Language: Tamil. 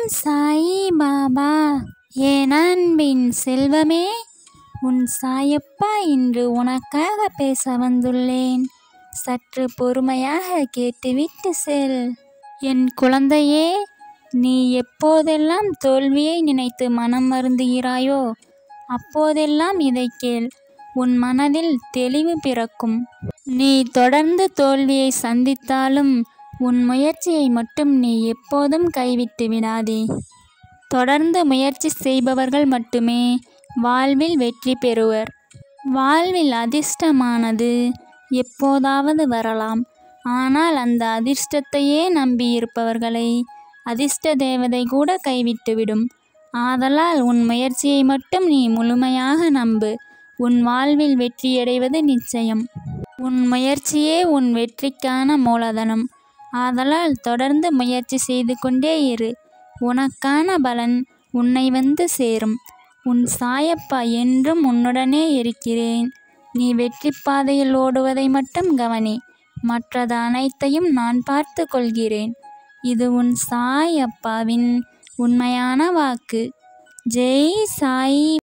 சாயி பாபா என் அன்பின் செல்வமே உன் சாயப்பா இன்று உனக்காக பேச வந்துள்ளேன் சற்று பொறுமையாக கேட்டுவிட்டு செல் என் குழந்தையே நீ எப்போதெல்லாம் தோல்வியை நினைத்து மனம் வருந்துகிறாயோ அப்போதெல்லாம் இதை கேள் உன் மனதில் தெளிவு பிறக்கும் நீ தொடர்ந்து தோல்வியை சந்தித்தாலும் உன் முயற்சியை மட்டும் நீ எப்போதும் கைவிட்டு விடாதே தொடர்ந்து முயற்சி செய்பவர்கள் மட்டுமே வாழ்வில் வெற்றி பெறுவர் வாழ்வில் அதிர்ஷ்டமானது எப்போதாவது வரலாம் ஆனால் அந்த அதிர்ஷ்டத்தையே நம்பியிருப்பவர்களை அதிர்ஷ்ட தேவதை கூட கைவிட்டுவிடும் ஆதலால் உன் முயற்சியை மட்டும் நீ முழுமையாக நம்பு உன் வாழ்வில் வெற்றியடைவது நிச்சயம் உன் முயற்சியே உன் வெற்றிக்கான மூலதனம் ஆதலால் தொடர்ந்து முயற்சி செய்து கொண்டே இரு உனக்கான பலன் உன்னை வந்து சேரும் உன் சாயப்பா என்றும் உன்னுடனே இருக்கிறேன் நீ வெற்றி பாதையில் ஓடுவதை மட்டும் கவனி மற்றது அனைத்தையும் நான் பார்த்து கொள்கிறேன் இது உன் சாய் அப்பாவின் உண்மையான வாக்கு ஜெய் சாய்